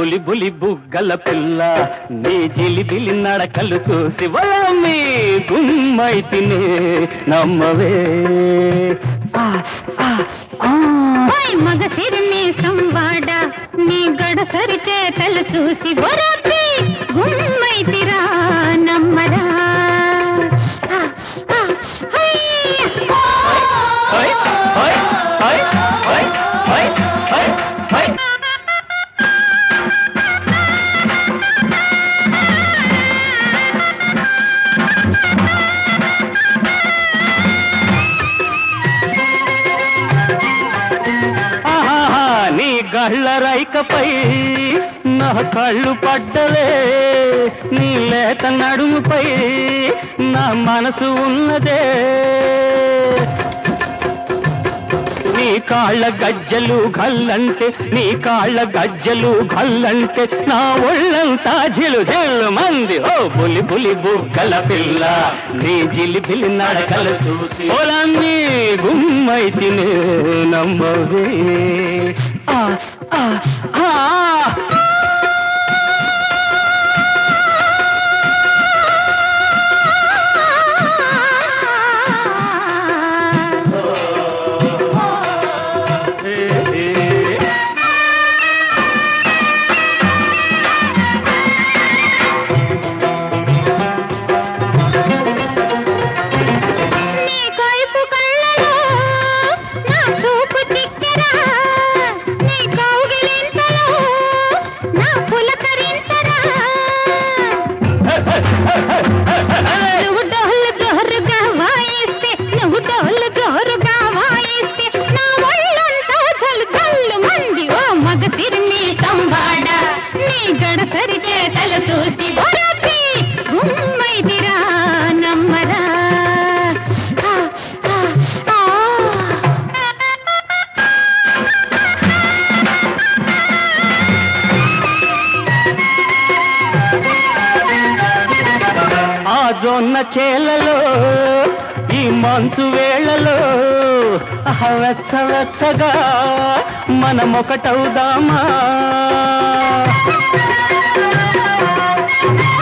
Bully bully బుగ్గల పిల్ల నీ జిలిబిలి నడకలు చూసి వలమి గుమ్మై తినే నమ్మవే ఆ, ఆ, ఆ. ఓయ్ మగ సిరిమి సంవాడ నీ గడసరి చేతలు చూసి బొరపి గుమ్మైతిరా నమ్మరా ఆ, ఆ, హయ్య. హై, హై, హై, హై, హై, హై, హై. ఆహాహా, నీ గళ్ళ రైకపై నా కళ్ళు పడ్డలే నీ లేత నడుముపై నా మనసు ఉన్నదే నీ కాళ్ళ గజ్జలు గల్లంటే నీ కాళ్ళ గజ్జలు గల్లంటే నా ఒళ్ళంతా జిలు జిల్లు మంది ఓ బులి బులి బుగ్గల పిల్ల నీ జిలి పిలి నడకలు చూసి పొలన్నీ గుమ్మై తినే నమ్మవే ఆ, ఆ, ఆ. ఏ, ఏ. నీ కైపు కళ్ళలో నా చూపు చిక్కెరా నీ కౌగిలింతలో నా పులకరించరా నువ్వు డోలు జోరుగా వాయిస్తే నువ్వు డోలు జోరుగా వాయిస్తే నా ఒళ్ళంతా జల్లు జల్లు మంది ఓ మగ తిరిమి సంవాడ నీ గడసరి చేతలు చూసి ఒరపి గుమ్మైదిరా నమ్మరా ఆ, ఆ, ఆ. ఆ జొన్న చేలలో ఈ మంచు వేళలో ఆహ వెచ్చ వెచ్చగా మనమొకటవుదామా